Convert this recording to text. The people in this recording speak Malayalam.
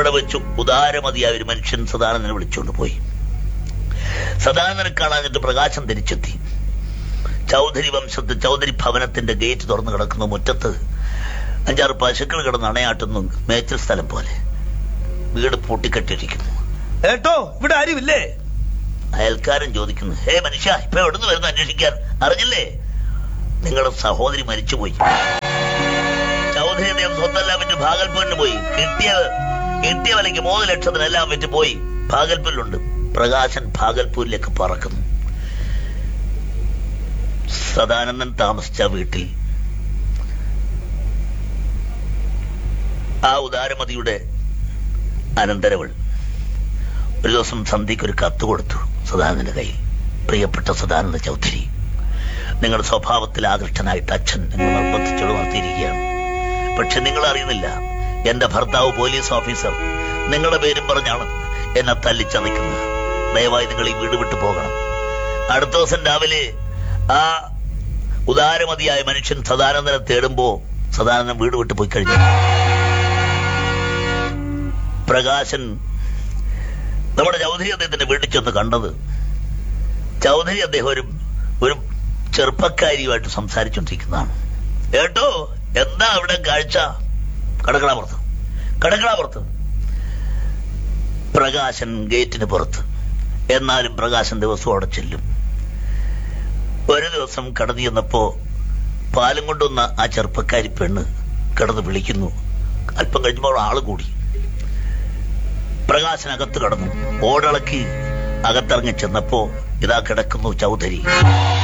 അവിടെ വെച്ച് ഉദാരമതിയായ ഒരു മനുഷ്യൻ സദാനന്ദനെ വിളിച്ചുകൊണ്ട് പോയി സദാനന്ദനെ കാണാഞ്ഞിട്ട് പ്രകാശം തിരിച്ചെത്തി ചൗധരി വംശത്ത് ചൗധരി ഭവനത്തിന്റെ ഗേറ്റ് തുറന്നു കിടക്കുന്ന മുറ്റത്ത് അഞ്ചാറ് പശുക്കൾ കിടന്ന് അണയാട്ടുന്നു മേച്ചിൽ സ്ഥലം പോലെ വീട് പൂട്ടിക്കെട്ടിരിക്കുന്നു ഏട്ടോ ഇവിടെ ആരുമില്ലേ അയൽക്കാരൻ ചോദിക്കുന്നു ഹേ മനുഷ്യ ഇപ്പൊ എവിടുന്ന് വരുന്നു അന്വേഷിക്കാൻ അറിഞ്ഞില്ലേ നിങ്ങളുടെ സഹോദരി മരിച്ചുപോയി ചൗധരി അദ്ദേഹം സ്വത്തെല്ലാം വിറ്റ് ഭാഗൽപൂരിന് പോയി കിട്ടിയ കിട്ടിയ വിലയ്ക്ക് മൂന്ന് ലക്ഷത്തിനെല്ലാം വിറ്റ് പോയി ഭാഗൽപൂരിലുണ്ട് പ്രകാശൻ ഭാഗൽപൂരിലേക്ക് പറക്കുന്നു സദാനന്ദൻ താമസിച്ച വീട്ടിൽ ആ ഉദാരമതിയുടെ അനന്തരവൾ ഒരു ദിവസം സന്ധ്യയ്ക്ക് ഒരു കത്ത് കൊടുത്തു സദാനന്ദന്റെ കയ്യിൽ പ്രിയപ്പെട്ട സദാനന്ദ ചൗധരി നിങ്ങളുടെ സ്വഭാവത്തിൽ ആകൃഷ്ടനായിട്ട് അച്ഛൻ നിങ്ങൾ നിർബന്ധിച്ചോട് വളർത്തിയിരിക്കുകയാണ് പക്ഷെ നിങ്ങൾ അറിയുന്നില്ല എന്റെ ഭർത്താവ് പോലീസ് ഓഫീസർ നിങ്ങളുടെ പേരും പറഞ്ഞാണ് എന്നെ തല്ലിച്ചതയ്ക്കുന്നത് ദയവായി നിങ്ങൾ ഈ വീട് വിട്ടു പോകണം അടുത്ത ദിവസം രാവിലെ ആ ഉദാരമതിയായ മനുഷ്യൻ സദാനന്ദനെ തേടുമ്പോ സദാനന്ദൻ വീട് വിട്ടു പോയി കഴിഞ്ഞു പ്രകാശൻ നമ്മുടെ ചൗധരി അദ്ദേഹത്തിന്റെ വീട്ടിൽ ചെന്ന് കണ്ടത് ചൗധരി അദ്ദേഹം ഒരു ഒരു ചെറുപ്പക്കാരിയുമായിട്ട് സംസാരിച്ചുകൊണ്ടിരിക്കുന്നതാണ് ഏട്ടോ എന്താ അവിടെ കാഴ്ച കടക്കളാപുറത്ത് കടക്കളാപുറത്ത് പ്രകാശൻ ഗേറ്റിന് പുറത്ത് എന്നാലും പ്രകാശൻ ദിവസവും അവിടെ ചെല്ലും ഒരു ദിവസം കടന്നു ചെന്നപ്പോ പാലും കൊണ്ടുവന്ന ആ ചെറുപ്പക്കാരി പെണ്ണ് കിടന്ന് വിളിക്കുന്നു അല്പം കഴിഞ്ഞപ്പോൾ ആള് കൂടി പ്രകാശൻ അകത്ത് കടന്നു ഓടിളക്കി അകത്തിറങ്ങി ചെന്നപ്പോ ഇതാ കിടക്കുന്നു ചൗധരി